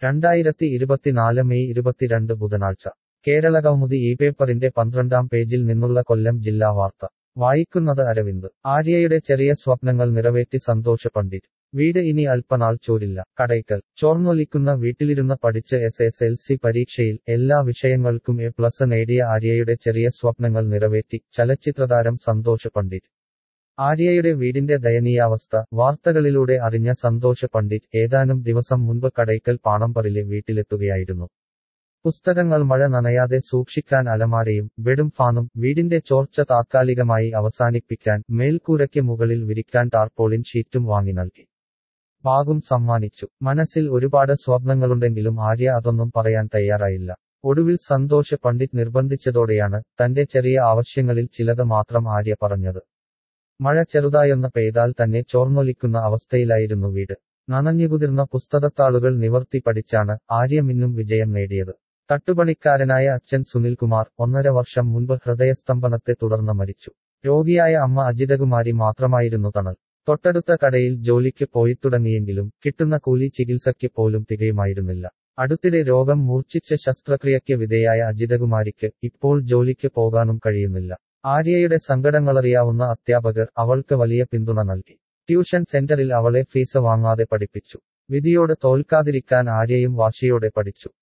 രണ്ടായിരത്തി ഇരുപത്തിനാല് മെയ് ഇരുപത്തിരണ്ട് ബുധനാഴ്ച കേരള കൗമുദി ഈ പേപ്പറിന്റെ പന്ത്രണ്ടാം പേജിൽ നിന്നുള്ള കൊല്ലം ജില്ലാ വാർത്ത വായിക്കുന്നത് അരവിന്ദ് ആര്യയുടെ ചെറിയ സ്വപ്നങ്ങൾ നിറവേറ്റി സന്തോഷ പണ്ഡിറ്റ് വീട് ഇനി അല്പനാൾ ചോരില്ല കടയ്ക്കൽ ചോർന്നൊലിക്കുന്ന വീട്ടിലിരുന്ന് പഠിച്ച് എസ് എസ് എൽ സി പരീക്ഷയിൽ എല്ലാ വിഷയങ്ങൾക്കും എ പ്ലസ് നേടിയ ആര്യയുടെ ചെറിയ സ്വപ്നങ്ങൾ നിറവേറ്റി ചലച്ചിത്രതാരം സന്തോഷ പണ്ഡിറ്റ് ആര്യയുടെ വീടിന്റെ ദയനീയാവസ്ഥ വാർത്തകളിലൂടെ അറിഞ്ഞ സന്തോഷ പണ്ഡിറ്റ് ഏതാനും ദിവസം മുൻപ് കടയ്ക്കൽ പാണമ്പറിലെ വീട്ടിലെത്തുകയായിരുന്നു പുസ്തകങ്ങൾ മഴ നനയാതെ സൂക്ഷിക്കാൻ അലമാരയും ബെഡും ഫാനും വീടിന്റെ ചോർച്ച താത്കാലികമായി അവസാനിപ്പിക്കാൻ മേൽക്കൂരയ്ക്ക് മുകളിൽ വിരിക്കാൻ ടാർപോളിൻ ഷീറ്റും വാങ്ങി നൽകി ബാഗും സമ്മാനിച്ചു മനസ്സിൽ ഒരുപാട് സ്വപ്നങ്ങളുണ്ടെങ്കിലും ആര്യ അതൊന്നും പറയാൻ തയ്യാറായില്ല ഒടുവിൽ സന്തോഷ പണ്ഡിറ്റ് നിർബന്ധിച്ചതോടെയാണ് തന്റെ ചെറിയ ആവശ്യങ്ങളിൽ ചിലത് മാത്രം ആര്യ പറഞ്ഞത് മഴ ചെറുതായൊന്ന് പെയ്താൽ തന്നെ ചോർന്നൊലിക്കുന്ന അവസ്ഥയിലായിരുന്നു വീട് നനഞ്ഞുകുതിർന്ന പുസ്തകത്താളുകൾ നിവർത്തി പഠിച്ചാണ് ആര്യ മിന്നും വിജയം നേടിയത് തട്ടുപണിക്കാരനായ അച്ഛൻ സുനിൽകുമാർ ഒന്നര വർഷം മുൻപ് ഹൃദയസ്തംഭനത്തെ തുടർന്ന് മരിച്ചു രോഗിയായ അമ്മ അജിതകുമാരി മാത്രമായിരുന്നു തണൽ തൊട്ടടുത്ത കടയിൽ ജോലിക്ക് പോയി തുടങ്ങിയെങ്കിലും കിട്ടുന്ന കൂലി ചികിത്സയ്ക്ക് പോലും തികയുമായിരുന്നില്ല അടുത്തിടെ രോഗം മൂർച്ഛിച്ച ശസ്ത്രക്രിയയ്ക്ക് വിധേയായ അജിതകുമാരിക്ക് ഇപ്പോൾ ജോലിക്ക് പോകാനും കഴിയുന്നില്ല ആര്യയുടെ സങ്കടങ്ങളറിയാവുന്ന അധ്യാപകർ അവൾക്ക് വലിയ പിന്തുണ നൽകി ട്യൂഷൻ സെന്ററിൽ അവളെ ഫീസ് വാങ്ങാതെ പഠിപ്പിച്ചു വിധിയോട് തോൽക്കാതിരിക്കാൻ ആര്യയും വാശിയോടെ പഠിച്ചു